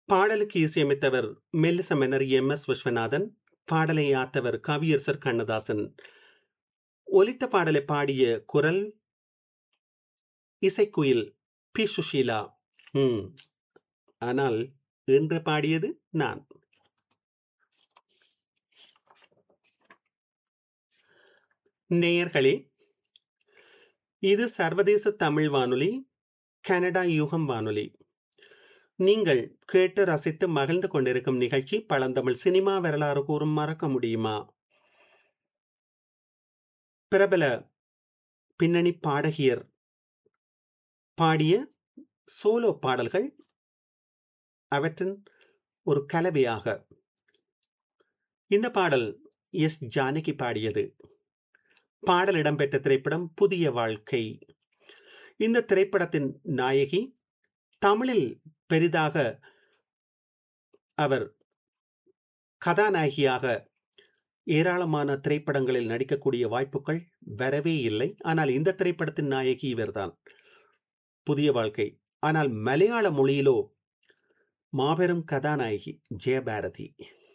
பாடலுக்கு இசையமைத்தவர் மெல்லிச மன்னர் எம் எஸ் விஸ்வநாதன் பாடலை யாத்தவர் கவியரசர் கண்ணதாசன் ஒலித்த பாடலை பாடிய குரல் இசைக்குயில் பி சுஷீலா ம் ஆனால் என்று பாடியது நான் நேயர்களே இது சர்வதேச தமிழ் வானொலி கனடா யுகம் வானொலி நீங்கள் கேட்டு ரசித்து மகிழ்ந்து கொண்டிருக்கும் நிகழ்ச்சி பழந்தமிழ் சினிமா வரலாறு கூறும் மறக்க முடியுமா பிரபல பின்னணி பாடகியர் பாடிய சோலோ பாடல்கள் அவற்றின் ஒரு கலவையாக இந்த பாடல் எஸ் ஜானகி பாடியது பாடல் இடம்பெற்ற திரைப்படம் புதிய வாழ்க்கை இந்த திரைப்படத்தின் நாயகி தமிழில் பெரிதாக அவர் கதாநாயகியாக ஏராளமான திரைப்படங்களில் நடிக்கக்கூடிய வாய்ப்புகள் வரவே இல்லை ஆனால் இந்த திரைப்படத்தின் நாயகி இவர்தான் புதிய வாழ்க்கை ஆனால் மலையாள மொழியிலோ மாபெரும் கதாநாயகி ஜெயபாரதி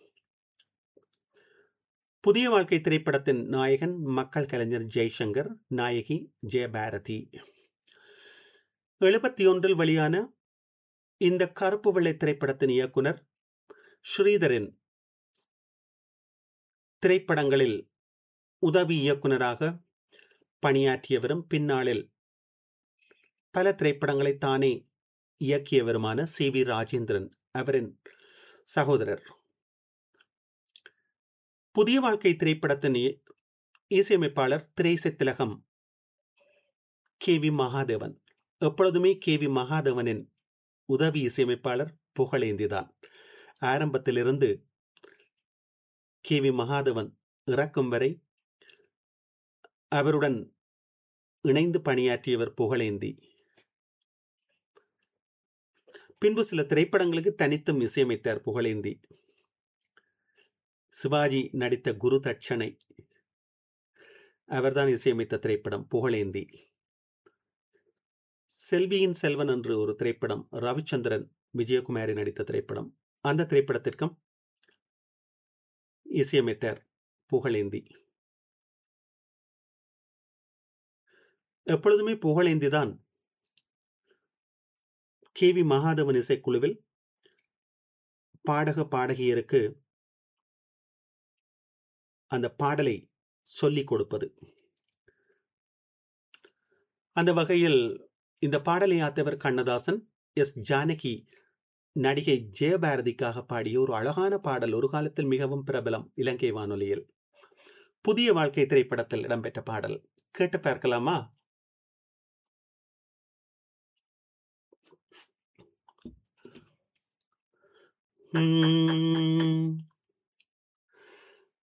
புதிய வாழ்க்கை திரைப்படத்தின் நாயகன் மக்கள் கலைஞர் ஜெய்சங்கர் நாயகி ஜெயபாரதி எழுபத்தி ஒன்றில் வெளியான இந்த கருப்பு வெள்ளை திரைப்படத்தின் இயக்குனர் ஸ்ரீதரின் திரைப்படங்களில் உதவி இயக்குனராக பணியாற்றியவரும் பின்னாளில் பல திரைப்படங்களை தானே இயக்கியவருமான சி வி ராஜேந்திரன் அவரின் சகோதரர் புதிய வாழ்க்கை திரைப்படத்தின் இசையமைப்பாளர் திரைசை திலகம் கே வி மகாதேவன் எப்பொழுதுமே கே வி மகாதேவனின் உதவி இசையமைப்பாளர் புகழேந்திதான் ஆரம்பத்திலிருந்து கே வி மகாதேவன் இறக்கும் வரை அவருடன் இணைந்து பணியாற்றியவர் புகழேந்தி பின்பு சில திரைப்படங்களுக்கு தனித்தும் இசையமைத்தார் புகழேந்தி சிவாஜி நடித்த குரு தட்சணை அவர்தான் இசையமைத்த திரைப்படம் புகழேந்தி செல்வியின் செல்வன் என்று ஒரு திரைப்படம் ரவிச்சந்திரன் விஜயகுமாரி நடித்த திரைப்படம் அந்த திரைப்படத்திற்கும் இசையமைத்தார் புகழேந்தி எப்பொழுதுமே புகழேந்தி தான் கே வி மகாதவன் இசைக்குழுவில் பாடக பாடகியருக்கு அந்த பாடலை சொல்லிக் கொடுப்பது அந்த வகையில் இந்த பாடலை ஆத்தவர் கண்ணதாசன் எஸ் ஜானகி நடிகை ஜெயபாரதிக்காக பாடிய ஒரு அழகான பாடல் ஒரு காலத்தில் மிகவும் பிரபலம் இலங்கை வானொலியில் புதிய வாழ்க்கை திரைப்படத்தில் இடம்பெற்ற பாடல் கேட்டு பார்க்கலாமா உம்